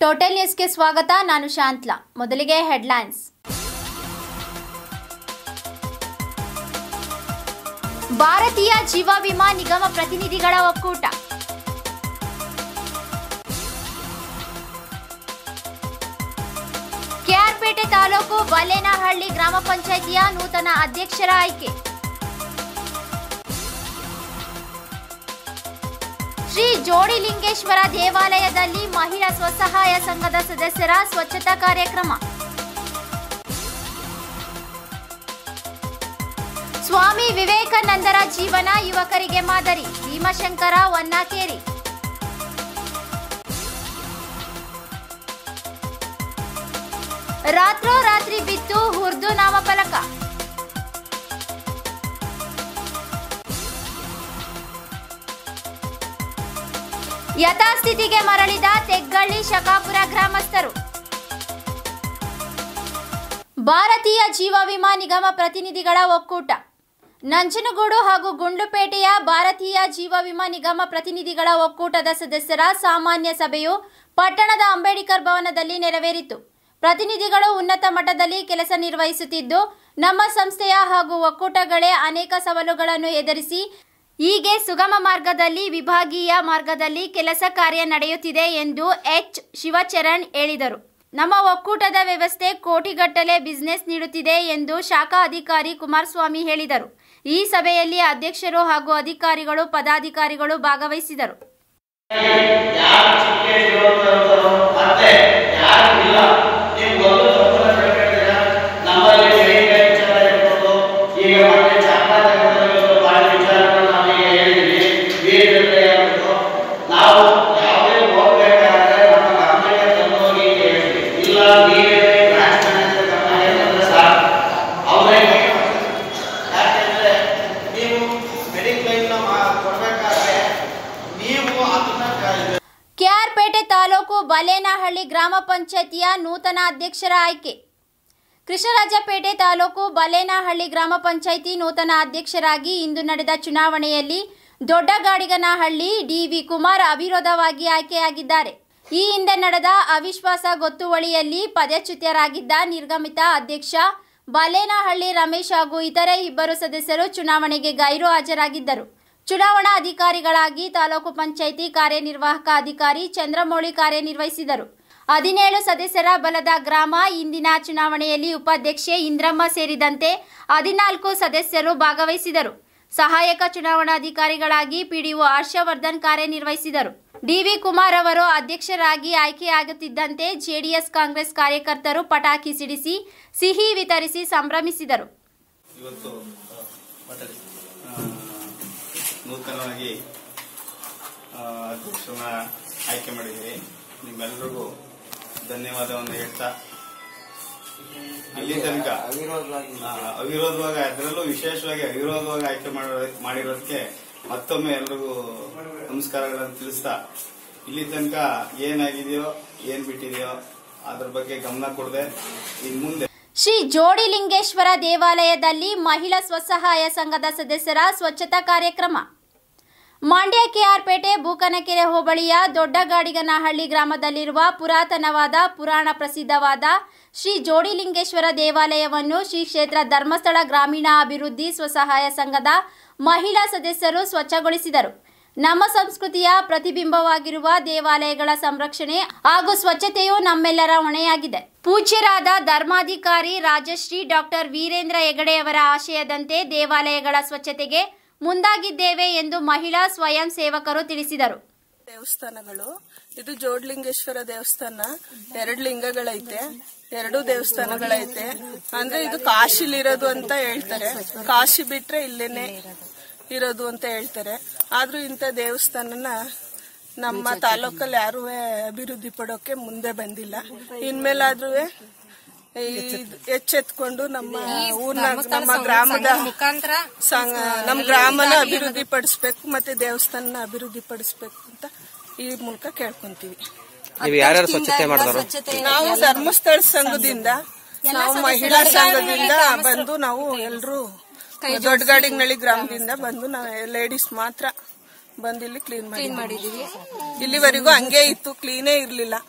total ನ್ಯೂಸ್ಗೆ ಸ್ವಾಗತ ನಾನು ಶಾಂತ್ಲಾ ಮೊದಲಿಗೆ ಹೆಡ್ಲೈನ್ಸ್ ಭಾರತೀಯ ಜೀವ ವಿಮಾ ನಿಗಮ ಪ್ರತಿನಿಧಿಗಳ ಒಕ್ಕೂಟ ಕೆಆರ್ಪೇಟೆ ತಾಲೂಕು ಬಲ್ಲೇನಹಳ್ಳಿ ಗ್ರಾಮ ಪಂಚಾಯಿತಿಯ ನೂತನ ಅಧ್ಯಕ್ಷರ ಆಯ್ಕೆ ಶ್ರೀ ಜೋಡಿಲಿಂಗೇಶ್ವರ ದೇವಾಲಯದಲ್ಲಿ ಮಹಿಳಾ ಸ್ವಸಹಾಯ ಸಂಘದ ಸದಸ್ಯರ ಸ್ವಚ್ಛತಾ ಕಾರ್ಯಕ್ರಮ ಸ್ವಾಮಿ ವಿವೇಕಾನಂದರ ಜೀವನ ಯುವಕರಿಗೆ ಮಾದರಿ ಭೀಮಶಂಕರ ವನ್ನಾಕೇರಿ ರಾತ್ರೋರಾತ್ರಿ ಬಿತ್ತು ಹುರ್ದು ನಾಮಫಲಕ ಯಥಾಸ್ಥಿತಿಗೆ ಮರಳಿದ ತೆಗ್ಗಳ್ಳಿ ಶಕಾಪುರ ಗ್ರಾಮಸ್ಥರು ಭಾರತೀಯ ಜೀವ ವಿಮಾ ನಿಗಮ ಪ್ರತಿನಿಧಿಗಳ ಒಕ್ಕೂಟ ನಂಜನಗೂಡು ಹಾಗೂ ಗುಂಡ್ಲುಪೇಟೆಯ ಭಾರತೀಯ ಜೀವ ವಿಮಾ ನಿಗಮ ಪ್ರತಿನಿಧಿಗಳ ಒಕ್ಕೂಟದ ಸದಸ್ಯರ ಸಾಮಾನ್ಯ ಸಭೆಯು ಪಟ್ಟಣದ ಅಂಬೇಡ್ಕರ್ ಭವನದಲ್ಲಿ ನೆರವೇರಿತು ಪ್ರತಿನಿಧಿಗಳು ಉನ್ನತ ಮಟ್ಟದಲ್ಲಿ ಕೆಲಸ ನಿರ್ವಹಿಸುತ್ತಿದ್ದು ನಮ್ಮ ಸಂಸ್ಥೆಯ ಹಾಗೂ ಒಕ್ಕೂಟಗಳೇ ಅನೇಕ ಸವಾಲುಗಳನ್ನು ಎದುರಿಸಿ ಹೀಗೆ ಸುಗಮ ಮಾರ್ಗದಲ್ಲಿ ವಿಭಾಗೀಯ ಮಾರ್ಗದಲ್ಲಿ ಕೆಲಸ ಕಾರ್ಯ ನಡೆಯುತ್ತಿದೆ ಎಂದು ಎಚ್ ಶಿವಚರಣ್ ಹೇಳಿದರು ನಮ್ಮ ಒಕ್ಕೂಟದ ವ್ಯವಸ್ಥೆ ಕೋಟಿಗಟ್ಟಲೆ ಬಿಸಿನೆಸ್ ನೀಡುತ್ತಿದೆ ಎಂದು ಶಾಖಾ ಅಧಿಕಾರಿ ಕುಮಾರಸ್ವಾಮಿ ಹೇಳಿದರು ಈ ಸಭೆಯಲ್ಲಿ ಅಧ್ಯಕ್ಷರು ಹಾಗೂ ಅಧಿಕಾರಿಗಳು ಪದಾಧಿಕಾರಿಗಳು ಭಾಗವಹಿಸಿದರು ಯಾರು ಚಿಕ್ಕೆ ಇರೋಂಥವ್ರು ಮತ್ತೆ ಯಾರು ಇಲ್ಲ ನೀವು ಒಂದು ತಪ್ಪನ್ನ ತಿಳ್ಕೊಂಡಿದ್ದೀರಾ ನಮ್ಮಲ್ಲಿ ಬೇರೆ ವಿಚಾರ ಇರ್ಬೋದು ಈಗ ಮತ್ತೆ ಚಾಮರಾಜನಗರದಲ್ಲಿರೋ ಭಾಳ ವಿಚಾರಗಳನ್ನ ನಾವೀಗ ಹೇಳಿದ್ವಿ ವೀರಭದ್ರ ಹೇಳ್ಬಿಟ್ಟು ನಾವು ಯಾವುದೇ ಹೋಗ್ಬೇಕಾದ್ರೆ ನಮ್ಮ ಗಮನಕ್ಕೆ ತಂದು ಹೋಗಿ ಅಂತ ಹೇಳ್ತೀವಿ ಇಲ್ಲ ನೀವೇ ಬ್ರಾಂಚ್ ಮ್ಯಾನೇಜರ್ ಗಮನಕ್ಕೆ ತಂದ್ರೆ ಸಾಕು ಅವರೇ ಯಾಕೆಂದ್ರೆ ನೀವು ಮೆಡಿಕ್ಲೈನ್ನ ಕೊಡಬೇಕಾದ್ರೆ ನೀವು ಅದನ್ನ ಕ- ಕೆಆರ್ಪೇಟೆ ತಾಲೂಕು ಬಲೇನಹಳ್ಳಿ ಗ್ರಾಮ ಪಂಚಾಯತಿಯ ನೂತನ ಅಧ್ಯಕ್ಷರ ಆಯ್ಕೆ ಕೃಷ್ಣರಾಜಪೇಟೆ ತಾಲೂಕು ಬಲೇನಹಳ್ಳಿ ಗ್ರಾಮ ಪಂಚಾಯಿತಿ ನೂತನ ಅಧ್ಯಕ್ಷರಾಗಿ ಇಂದು ನಡೆದ ಚುನಾವಣೆಯಲ್ಲಿ ದೊಡ್ಡಗಾಡಿಗನಹಳ್ಳಿ ಡಿವಿ ಕುಮಾರ್ ಅವಿರೋಧವಾಗಿ ಆಯ್ಕೆಯಾಗಿದ್ದಾರೆ ಈ ಹಿಂದೆ ನಡೆದ ಅವಿಶ್ವಾಸ ಗೊತ್ತುವಳಿಯಲ್ಲಿ ಪದಚ್ಯುತರಾಗಿದ್ದ ನಿರ್ಗಮಿತ ಅಧ್ಯಕ್ಷ ಬಲೇನಹಳ್ಳಿ ರಮೇಶ್ ಹಾಗೂ ಇತರೆ ಇಬ್ಬರು ಸದಸ್ಯರು ಚುನಾವಣೆಗೆ ಗೈರು ಹಾಜರಾಗಿದ್ದರು ಚುನಾವಣಾ ಅಧಿಕಾರಿಗಳಾಗಿ ತಾಲೂಕು ಪಂಚಾಯಿತಿ ಕಾರ್ಯನಿರ್ವಾಹಕ ಅಧಿಕಾರಿ ಚಂದ್ರಮೌಳಿ ಕಾರ್ಯನಿರ್ವಹಿಸಿದರು ಹದಿನೇಳು ಸದಸ್ಯರ ಬಲದ ಗ್ರಾಮ ಇಂದಿನ ಚುನಾವಣೆಯಲ್ಲಿ ಉಪಾಧ್ಯಕ್ಷೆ ಇಂದ್ರಮ್ಮ ಸೇರಿದಂತೆ ಹದಿನಾಲ್ಕು ಸದಸ್ಯರು ಭಾಗವಹಿಸಿದರು ಸಹಾಯಕ ಚುನಾವಣಾಧಿಕಾರಿಗಳಾಗಿ ಪಿಡಿಒ ಹರ್ಷವರ್ಧನ್ ಕಾರ್ಯನಿರ್ವಹಿಸಿದರು ಡಿವಿ ಕುಮಾರ್ ಅವರು ಅಧ್ಯಕ್ಷರಾಗಿ ಆಯ್ಕೆಯಾಗುತ್ತಿದ್ದಂತೆ ಜೆಡಿಎಸ್ ಕಾಂಗ್ರೆಸ್ ಕಾರ್ಯಕರ್ತರು ಪಟಾಕಿ ಸಿಡಿಸಿ ಸಿಹಿ ವಿತರಿಸಿ ಸಂಭ್ರಮಿಸಿದರು ಇವತ್ತು ಮಾತಾಡಿ ಆ, ನೂತನವಾಗಿ ಆ, ಅಧ್ಯಕ್ಷರನ್ನ ಆಯ್ಕೆ ಮಾಡಿದ್ದೀವಿ ನಿಮ್ಮೆಲ್ಲರಿಗೂ ಧನ್ಯವಾದವನ್ನು ಹೇಳ್ತಾ ಇಲ್ಲಿ ತನಕ ಆ, ಅವಿರೋಧವಾಗಿ ಅದರಲ್ಲೂ ವಿಶೇಷವಾಗಿ ಅವಿರೋಧವಾಗಿ ಆಯ್ಕೆ ಮಾಡಿರೋ- ಮಾಡಿರೋದಕ್ಕೆ ಮತ್ತೊಮ್ಮೆ ಎಲ್ರಿಗೂ ನಮಸ್ಕಾರಗಳನ್ನು ತಿಳಿಸ್ತಾ ಇಲ್ಲಿ ತನಕ ಏನಾಗಿದೆಯೋ ಏನ್ ಬಿಟ್ಟಿದೆಯೋ ಅದ್ರ ಬಗ್ಗೆ ಗಮನ ಕೊಡದೆ ಇನ್ ಮುಂದೆ ಶ್ರೀ ಜೋಡಿಲಿಂಗೇಶ್ವರ ದೇವಾಲಯದಲ್ಲಿ ಮಹಿಳಾ ಸ್ವಸಹಾಯ ಸಂಘದ ಸದಸ್ಯರ ಸ್ವಚ್ಛತಾ ಕಾರ್ಯಕ್ರಮ ಮಂಡ್ಯ ಕೆಆರ್ಪೇಟೆ ಬೂಕನಕೆರೆ ಹೋಬಳಿಯ ದೊಡ್ಡಗಾಡಿಗನಹಳ್ಳಿ ಗ್ರಾಮದಲ್ಲಿರುವ ಪುರಾತನವಾದ ಪುರಾಣ ಪ್ರಸಿದ್ಧವಾದ ಶ್ರೀ ಜೋಡಿಲಿಂಗೇಶ್ವರ ದೇವಾಲಯವನ್ನು ಶ್ರೀ ಕ್ಷೇತ್ರ ಧರ್ಮಸ್ಥಳ ಗ್ರಾಮೀಣ ಅಭಿವೃದ್ಧಿ ಸ್ವಸಹಾಯ ಸಂಘದ ಮಹಿಳಾ ಸದಸ್ಯರು ಸ್ವಚ್ಛಗೊಳಿಸಿದರು ನಮ್ಮ ಸಂಸ್ಕೃತಿಯ ಪ್ರತಿಬಿಂಬವಾಗಿರುವ ದೇವಾಲಯಗಳ ಸಂರಕ್ಷಣೆ ಹಾಗೂ ಸ್ವಚ್ಛತೆಯು ನಮ್ಮೆಲ್ಲರ ಹೊಣೆಯಾಗಿದೆ ಪೂಜ್ಯರಾದ ಧರ್ಮಾಧಿಕಾರಿ ರಾಜಶ್ರೀ ಡಾಕ್ಟರ್ ವೀರೇಂದ್ರ ಹೆಗಡೆಯವರ ಆಶಯದಂತೆ ದೇವಾಲಯಗಳ ಸ್ವಚ್ಛತೆಗೆ ಮುಂದಾಗಿದ್ದೇವೆ ಎಂದು ಮಹಿಳಾ ಸ್ವಯಂ ಸೇವಕರು ತಿಳಿಸಿದರು ದೇವಸ್ಥಾನಗಳು ಇದು ಜೋಡ್ಲಿಂಗೇಶ್ವರ ದೇವಸ್ಥಾನ ಎರಡು ಲಿಂಗಗಳೈತೆ ಎರಡು ದೇವಸ್ಥಾನಗಳೈತೆ ಅಂದ್ರೆ ಇದು ಕಾಶಿಲಿರೋದು ಅಂತ ಹೇಳ್ತಾರೆ ಕಾಶಿ ಬಿಟ್ರೆ ಇಲ್ಲೇನೆ ಇರೋದು ಅಂತ ಹೇಳ್ತಾರೆ ಆದ್ರೂ ಇಂಥ ದೇವಸ್ಥಾನನ ನಮ್ಮ ತಾಲೂಕಲ್ಲಿ ಯಾರೂ ಅಭಿವೃದ್ಧಿ ಪಡೋಕೆ ಮುಂದೆ ಬಂದಿಲ್ಲ ಇನ್ಮೇಲಾದ್ರೂ ಎಚ್ಚೆತ್ಕೊಂಡು ನಮ್ಮ ಊರ್ನ ನಮ್ಮ ಗ್ರಾಮದ ಮುಖಾಂತರ ಸಂಘ ನಮ್ಮ ಗ್ರಾಮನ ಅಭಿವೃದ್ಧಿ ಪಡಿಸ್ಬೇಕು ಮತ್ತೆ ದೇವಸ್ಥಾನ ಅಭಿವೃದ್ಧಿ ಪಡಿಸ್ಬೇಕು ಅಂತ ಈ ಮೂಲಕ ಕೇಳ್ಕೊಂತೀವಿ ನೀವು ಯಾರ್ಯಾರು ಸ್ವಚ್ಛತೆ ಮಾಡಿದಾರೋ ಸ್ವಚ್ಛತೆ ನಾವು ಧರ್ಮಸ್ಥಳ ಸಂಘದಿಂದ ನಾವು ಮಹಿಳಾ ಸಂಘದಿಂದ ಬಂದು ನಾವು ಎಲ್ರು ದೊಡ್ಡಗಾಡಿನಳ್ಳಿ ಗ್ರಾಮದಿಂದ ಬಂದು ನಾವು ಲೇಡೀಸ್ ಮಾತ್ರ ಬಂದು ಇಲ್ಲಿ ಕ್ಲೀನ್ ಮಾಡಿದೀವಿ ಇಲ್ಲಿವರೆಗೂ ಹಂಗೆ ಇತ್ತು ಕ್ಲೀನೇ ಇರ್ಲಿಲ್ಲ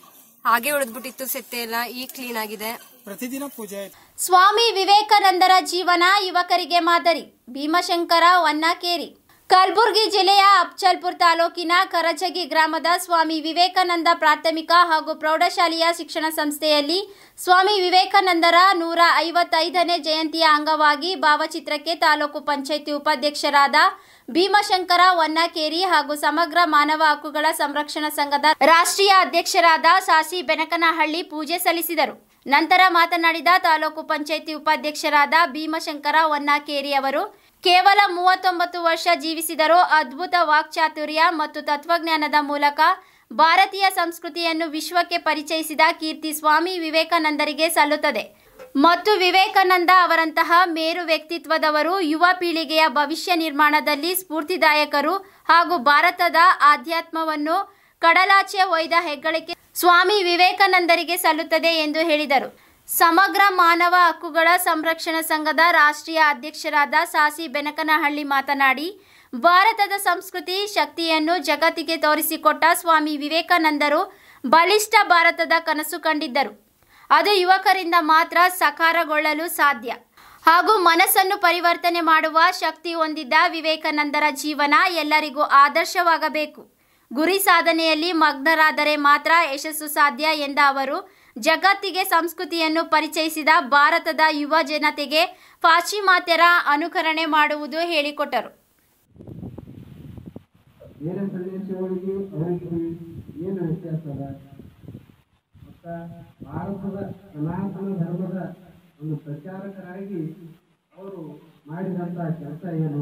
ಹಾಗೆ ಉಳಿದ್ಬಿಟ್ಟಿತ್ತು ಸೆತ್ತೆ ಎಲ್ಲ ಈಗ ಕ್ಲೀನ್ ಆಗಿದೆ ಪ್ರತಿದಿನ ಪೂಜೆ ಆಯ್ತು ಸ್ವಾಮಿ ವಿವೇಕಾನಂದರ ಜೀವನ ಯುವಕರಿಗೆ ಮಾದರಿ ಭೀಮಶಂಕರ ವನ್ನಾಕೇರಿ ಕಲಬುರಗಿ ಜಿಲ್ಲೆಯ ಅಫ್ಜಲ್ಪುರ್ ತಾಲೂಕಿನ ಕರಜಗಿ ಗ್ರಾಮದ ಸ್ವಾಮಿ ವಿವೇಕಾನಂದ ಪ್ರಾಥಮಿಕ ಹಾಗೂ ಪ್ರೌಢಶಾಲೆಯ ಶಿಕ್ಷಣ ಸಂಸ್ಥೆಯಲ್ಲಿ ಸ್ವಾಮಿ ವಿವೇಕಾನಂದರ ನೂರ ಐವತ್ತೈದನೇ ಜಯಂತಿಯ ಅಂಗವಾಗಿ ಭಾವಚಿತ್ರಕ್ಕೆ ತಾಲೂಕು ಪಂಚಾಯಿತಿ ಉಪಾಧ್ಯಕ್ಷರಾದ ಭೀಮಶಂಕರ ವನ್ನಾಕೇರಿ ಹಾಗೂ ಸಮಗ್ರ ಮಾನವ ಹಕ್ಕುಗಳ ಸಂರಕ್ಷಣಾ ಸಂಘದ ರಾಷ್ಟ್ರೀಯ ಅಧ್ಯಕ್ಷರಾದ ಸಾಸಿ ಬೆನಕನಹಳ್ಳಿ ಪೂಜೆ ಸಲ್ಲಿಸಿದರು ನಂತರ ಮಾತನಾಡಿದ ತಾಲೂಕು ಪಂಚಾಯಿತಿ ಉಪಾಧ್ಯಕ್ಷರಾದ ಭೀಮಶಂಕರ ವನ್ನಾಕೇರಿ ಅವರು ಕೇವಲ ಮೂವತ್ತೊಂಬತ್ತು ವರ್ಷ ಜೀವಿಸಿದರೂ ಅದ್ಭುತ ವಾಕ್ಚಾತುರ್ಯ ಮತ್ತು ತತ್ವಜ್ಞಾನದ ಮೂಲಕ ಭಾರತೀಯ ಸಂಸ್ಕೃತಿಯನ್ನು ವಿಶ್ವಕ್ಕೆ ಪರಿಚಯಿಸಿದ ಕೀರ್ತಿ ಸ್ವಾಮಿ ವಿವೇಕಾನಂದರಿಗೆ ಸಲ್ಲುತ್ತದೆ ಮತ್ತು ವಿವೇಕಾನಂದ ಅವರಂತಹ ಮೇರು ವ್ಯಕ್ತಿತ್ವದವರು ಯುವ ಪೀಳಿಗೆಯ ಭವಿಷ್ಯ ನಿರ್ಮಾಣದಲ್ಲಿ ಸ್ಫೂರ್ತಿದಾಯಕರು ಹಾಗೂ ಭಾರತದ ಆಧ್ಯಾತ್ಮವನ್ನು ಕಡಲಾಚೆ ಒಯ್ದ ಹೆಗ್ಗಳಿಕೆ ಸ್ವಾಮಿ ವಿವೇಕಾನಂದರಿಗೆ ಸಲ್ಲುತ್ತದೆ ಎಂದು ಹೇಳಿದರು ಸಮಗ್ರ ಮಾನವ ಹಕ್ಕುಗಳ ಸಂರಕ್ಷಣಾ ಸಂಘದ ರಾಷ್ಟ್ರೀಯ ಅಧ್ಯಕ್ಷರಾದ ಸಾಸಿ ಬೆನಕನಹಳ್ಳಿ ಮಾತನಾಡಿ ಭಾರತದ ಸಂಸ್ಕೃತಿ ಶಕ್ತಿಯನ್ನು ಜಗತ್ತಿಗೆ ತೋರಿಸಿಕೊಟ್ಟ ಸ್ವಾಮಿ ವಿವೇಕಾನಂದರು ಬಲಿಷ್ಠ ಭಾರತದ ಕನಸು ಕಂಡಿದ್ದರು ಅದು ಯುವಕರಿಂದ ಮಾತ್ರ ಸಕಾರಗೊಳ್ಳಲು ಸಾಧ್ಯ ಹಾಗೂ ಮನಸ್ಸನ್ನು ಪರಿವರ್ತನೆ ಮಾಡುವ ಶಕ್ತಿ ಹೊಂದಿದ್ದ ವಿವೇಕಾನಂದರ ಜೀವನ ಎಲ್ಲರಿಗೂ ಆದರ್ಶವಾಗಬೇಕು ಗುರಿ ಸಾಧನೆಯಲ್ಲಿ ಮಗ್ನರಾದರೆ ಮಾತ್ರ ಯಶಸ್ಸು ಸಾಧ್ಯ ಎಂದ ಅವರು ಜಗತ್ತಿಗೆ ಸಂಸ್ಕೃತಿಯನ್ನು ಪರಿಚಯಿಸಿದ ಭಾರತದ ಯುವ ಜನತೆಗೆ ಪಾಶ್ಚಿಮಾತ್ಯರ ಅನುಕರಣೆ ಮಾಡುವುದು ಹೇಳಿಕೊಟ್ಟರು ಬೇರೆ ಪ್ರದೇಶಗಳಿಗೆ ಅವರಿಗೆ ಏನು ವ್ಯತ್ಯಾಸ ಅದ ಮತ್ತು ಭಾರತದ ಸನಾತನ ಧರ್ಮದ ಒಂದು ಪ್ರಚಾರಕರಾಗಿ ಅವರು ಮಾಡಿದಂಥ ಕೆಲಸ ಏನು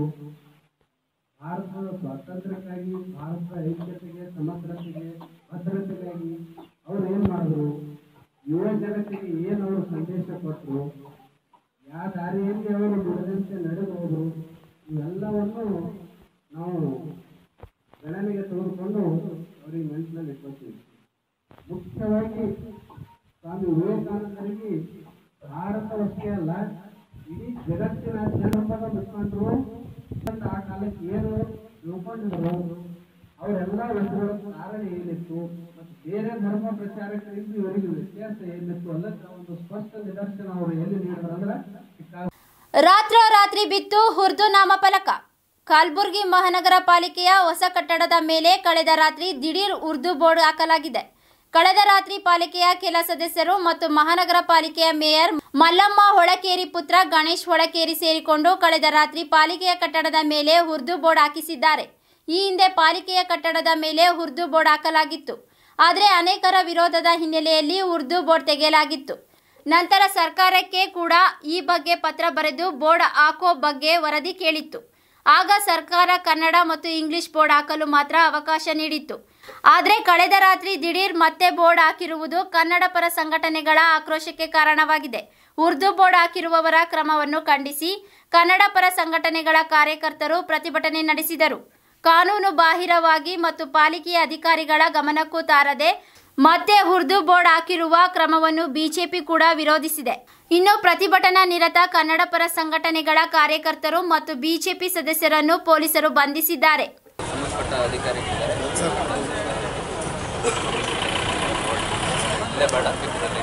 ಭಾರತದ ಸ್ವಾತಂತ್ರ್ಯಕ್ಕಾಗಿ ಭಾರತದ ಐಕ್ಯತೆಗೆ ಸಮಗ್ರತೆಗೆ ಭದ್ರತೆಗಾಗಿ ಅವರು ಏನು ಮಾಡಿದ್ರು ಯುವ ಜಗತ್ತಿಗೆ ಏನು ಅವರು ಸಂದೇಶ ಕೊಟ್ಟರು ಯಾವ ದಾರಿಯಲ್ಲಿ ಅವರು ನುಡಿದಂತೆ ನಡೆದು ಹೋದರು ಇವೆಲ್ಲವನ್ನು ನಾವು ಗಣನೆಗೆ ತೆಗೆದುಕೊಂಡು ಅವರಿಗೆ ನೆನಪಿನಲ್ಲಿ ಇಟ್ಕೊಳ್ತೀವಿ ಮುಖ್ಯವಾಗಿ ಸ್ವಾಮಿ ವಿವೇಕಾನಂದರಿಗೆ ಭಾರತವಷ್ಟೇ ಅಲ್ಲ ಇಡೀ ಜಗತ್ತಿನ ಜನಪದ ಮುಖಂಡರು ಮತ್ತು ಆ ಕಾಲಕ್ಕೆ ಏನು ತಿಳ್ಕೊಂಡಿದ್ರು ಅವರೆಲ್ಲ ಹೆಸರುಗಳ ಕಾರಣ ಏನಿತ್ತು ಮತ್ತು ಬೇರೆ ಧರ್ಮ ಪ್ರಚಾರಕರಿಂದ ಇವರಿಗೆ ವ್ಯತ್ಯಾಸ ಏನಿತ್ತು ಅನ್ನೋದಕ್ಕೆ ಒಂದು ಸ್ಪಷ್ಟ ನಿದರ್ಶನ ಅವರು ಎಲ್ಲಿ ನೀಡಿದ್ರು ಅಂದ್ರೆ ಈ ಕಾಲ ರಾತ್ರೋರಾತ್ರಿ ಬಿತ್ತು ಹುರ್ದು ನಾಮಫಲಕ ಕಲಬುರಗಿ ಮಹಾನಗರ ಪಾಲಿಕೆಯ ಹೊಸ ಕಟ್ಟಡದ ಮೇಲೆ ಕಳೆದ ರಾತ್ರಿ ದಿಢೀರ್ ಉರ್ದು ಬೋರ್ಡ್ ಹಾಕಲಾಗಿದೆ ಕಳೆದ ರಾತ್ರಿ ಪಾಲಿಕೆಯ ಕೆಲ ಸದಸ್ಯರು ಮತ್ತು ಮಹಾನಗರ ಪಾಲಿಕೆಯ ಮೇಯರ್ ಮಲ್ಲಮ್ಮ ಹೊಳಕೇರಿ ಪುತ್ರ ಗಣೇಶ್ ಹೊಳಕೇರಿ ಸೇರಿಕೊಂಡು ಕಳೆದ ರಾತ್ರಿ ಪಾಲಿಕೆಯ ಕಟ್ಟಡದ ಮೇಲೆ ಉರ್ದು ಬೋರ್ಡ್ ಹಾಕಿಸಿದ್ದಾರೆ ಈ ಹಿಂದೆ ಪಾಲಿಕೆಯ ಕಟ್ಟಡದ ಮೇಲೆ ಉರ್ದು ಬೋರ್ಡ್ ಹಾಕಲಾಗಿತ್ತು ಆದರೆ ಅನೇಕರ ವಿರೋಧದ ಹಿನ್ನೆಲೆಯಲ್ಲಿ ಉರ್ದು ಬೋರ್ಡ್ ತೆಗೆಯಲಾಗಿತ್ತು ನಂತರ ಸರ್ಕಾರಕ್ಕೆ ಕೂಡ ಈ ಬಗ್ಗೆ ಪತ್ರ ಬರೆದು ಬೋರ್ಡ್ ಹಾಕೋ ಬಗ್ಗೆ ವರದಿ ಕೇಳಿತ್ತು ಆಗ ಸರ್ಕಾರ ಕನ್ನಡ ಮತ್ತು ಇಂಗ್ಲಿಷ್ ಬೋರ್ಡ್ ಹಾಕಲು ಮಾತ್ರ ಅವಕಾಶ ನೀಡಿತ್ತು ಆದರೆ ಕಳೆದ ರಾತ್ರಿ ದಿಢೀರ್ ಮತ್ತೆ ಬೋರ್ಡ್ ಹಾಕಿರುವುದು ಕನ್ನಡ ಪರ ಸಂಘಟನೆಗಳ ಆಕ್ರೋಶಕ್ಕೆ ಕಾರಣವಾಗಿದೆ ಉರ್ದು ಬೋರ್ಡ್ ಹಾಕಿರುವವರ ಕ್ರಮವನ್ನು ಖಂಡಿಸಿ ಕನ್ನಡ ಪರ ಸಂಘಟನೆಗಳ ಕಾರ್ಯಕರ್ತರು ಪ್ರತಿಭಟನೆ ನಡೆಸಿದರು ಕಾನೂನು ಬಾಹಿರವಾಗಿ ಮತ್ತು ಪಾಲಿಕೆಯ ಅಧಿಕಾರಿಗಳ ಗಮನಕ್ಕೂ ತಾರದೆ ಮತ್ತೆ ಉರ್ದು ಬೋರ್ಡ್ ಹಾಕಿರುವ ಕ್ರಮವನ್ನು ಬಿಜೆಪಿ ಕೂಡ ವಿರೋಧಿಸಿದೆ ಇನ್ನು ಪ್ರತಿಭಟನಾ ನಿರತ ಕನ್ನಡ ಪರ ಸಂಘಟನೆಗಳ ಕಾರ್ಯಕರ್ತರು ಮತ್ತು ಬಿಜೆಪಿ ಸದಸ್ಯರನ್ನು ಪೊಲೀಸರು ಬಂಧಿಸಿದ್ದಾರೆ ಸಂಬಂಧಪಟ್ಟ ಅಧಿಕಾರಿಗಳಿದ್ದಾರೆ ಇಲ್ಲೇ ಬೇಡ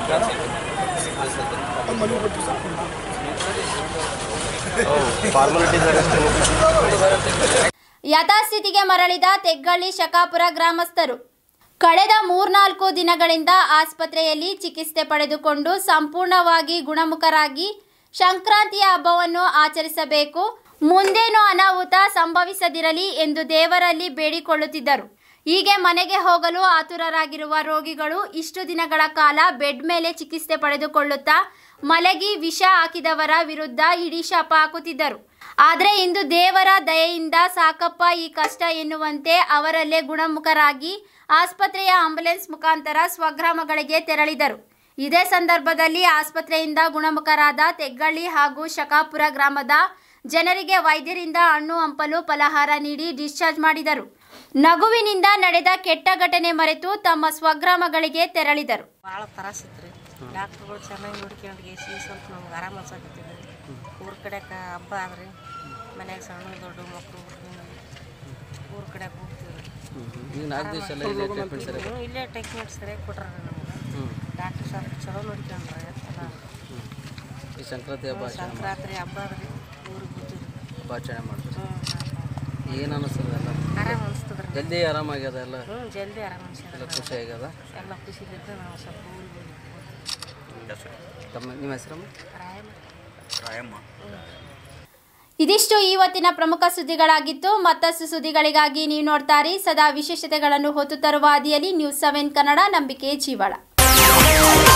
ಯಥಾಸ್ಥಿತಿಗೆ ಮರಳಿದ ತೆಗ್ಗಳ್ಳಿ ಶಕಾಪುರ ಗ್ರಾಮಸ್ಥರು ಕಳೆದ ಮೂರ್ನಾಲ್ಕು ದಿನಗಳಿಂದ ಆಸ್ಪತ್ರೆಯಲ್ಲಿ ಚಿಕಿತ್ಸೆ ಪಡೆದುಕೊಂಡು ಸಂಪೂರ್ಣವಾಗಿ ಗುಣಮುಖರಾಗಿ ಸಂಕ್ರಾಂತಿಯ ಹಬ್ಬವನ್ನು ಆಚರಿಸಬೇಕು ಮುಂದೇನು ಅನಾಹುತ ಸಂಭವಿಸದಿರಲಿ ಎಂದು ದೇವರಲ್ಲಿ ಬೇಡಿಕೊಳ್ಳುತ್ತಿದ್ದರು ಹೀಗೆ ಮನೆಗೆ ಹೋಗಲು ಆತುರರಾಗಿರುವ ರೋಗಿಗಳು ಇಷ್ಟು ದಿನಗಳ ಕಾಲ ಬೆಡ್ ಮೇಲೆ ಚಿಕಿತ್ಸೆ ಪಡೆದುಕೊಳ್ಳುತ್ತಾ ಮಲಗಿ ವಿಷ ಹಾಕಿದವರ ವಿರುದ್ಧ ಹಿಡಿ ಶಾಪ ಹಾಕುತ್ತಿದ್ದರು ಆದರೆ ಇಂದು ದೇವರ ದಯೆಯಿಂದ ಸಾಕಪ್ಪ ಈ ಕಷ್ಟ ಎನ್ನುವಂತೆ ಅವರಲ್ಲೇ ಗುಣಮುಖರಾಗಿ ಆಸ್ಪತ್ರೆಯ ಆಂಬ್ಯುಲೆನ್ಸ್ ಮುಖಾಂತರ ಸ್ವಗ್ರಾಮಗಳಿಗೆ ತೆರಳಿದರು ಇದೇ ಸಂದರ್ಭದಲ್ಲಿ ಆಸ್ಪತ್ರೆಯಿಂದ ಗುಣಮುಖರಾದ ತೆಗ್ಗಳ್ಳಿ ಹಾಗೂ ಶಕಾಪುರ ಗ್ರಾಮದ ಜನರಿಗೆ ವೈದ್ಯರಿಂದ ಹಣ್ಣು ಹಂಪಲು ಫಲಹಾರ ನೀಡಿ ಡಿಸ್ಚಾರ್ಜ್ ಮಾಡಿದರು ನಗುವಿನಿಂದ ನಡೆದ ಕೆಟ್ಟ ಘಟನೆ ಮರೆತು ತಮ್ಮ ಸ್ವಗ್ರಾಮಗಳಿಗೆ ತೆರಳಿದರು ಭಾಳ ತ್ರಾಸಿತ್ತು ರೀ ಡಾಕ್ಟ್ರುಗಳು ಚೆನ್ನಾಗಿ ನೋಡ್ಕೊಂಡು ಗೇಸಿ ಸ್ವಲ್ಪ ನಮ್ಗೆ ಆರಾಮ ಅನ್ಸಕತ್ತಿದ್ರಿ ಊರ ಕಡೆಗೆ ಹಬ್ಬ ಆದ್ರಿ ಮನ್ಯಾಗ ಸಣ್ಣ ದೊಡ್ಡ ಮಕ್ಕಳು ಊರ ಕಡೆಗೆ ಹೋಗ್ತೀವಿ ಈಗ ನಾಲ್ಕು ದಿವಸ ಎಲ್ಲ ಇಲ್ಲೇ ಟ್ರೀಟ್ಮೆಂಟ್ ಸರಿ ಹ್ಞೂ, ಇಲ್ಲೇ ಟ್ರೀಟ್ಮೆಂಟ್ ಸರಿಯಾಗಿ ಕೊಟ್ರ ನಮ್ಗೆ ಹ್ಞೂ ಡಾಕ್ಟರ್ ಸ್ವಲ್ಪ ಚಲೋ ನೋಡ್ಕೊಂಡ್ರೆ ಎಲ್ಲ ಈ ಸಂಕ್ರಾಂತಿ ಹಬ್ಬ ಆಚರಣೆ ಮಾಡಿ ಸಂಕ್ರಾಂತಿ ಹಬ್ಬ ರೀ ಊರಿಗೆ ಬಿಟ್ಟಿರಿ ಹಬ್ಬ ಆಚರಣೆ ಮಾಡ್ತೀರಿ ಹ್ಞೂ ಏನು ಅನ್ನಿಸ್ತದೆ ಎಲ್ಲ ಆರಾಮ್ ಅನಿಸ್ತದ್ರಿ ಜಲ್ದಿ ಆರಾಮಾಗ್ಯದ ಎಲ್ಲ ಹ್ಞೂ ಜಲ್ದಿ ಆರಾಮ್ ಅನ್ಸ್ಯದ ಎಲ್ಲ ಖುಷಿ ಆಗ್ಯದ ಎಲ್ಲ ಖುಷಿಲಿದ್ದು ನಾವು ಸ್ವಲ್ಪ ಊರಿಗೆ ಹೋಗಿ ತಮ್ಮ ನಿಮ್ಮ ಹೆಸರಮ್ಮ ರಾಯಮ್ಮ ಇದಿಷ್ಟು ಇವತ್ತಿನ ಪ್ರಮುಖ ಸುದ್ದಿಗಳಾಗಿತ್ತು ಮತ್ತಷ್ಟು ಸುದ್ದಿಗಳಿಗಾಗಿ ನೀವು ನೋಡ್ತಾರೆ ಸದಾ ವಿಶೇಷತೆಗಳನ್ನು ಹೊತ್ತು ತರುವ ಹಾದಿಯಲ್ಲಿ ನ್ಯೂಸ್ ಸೆವೆನ್ ಕನ್ನಡ ನಂಬಿಕೆ ಜೀವಳ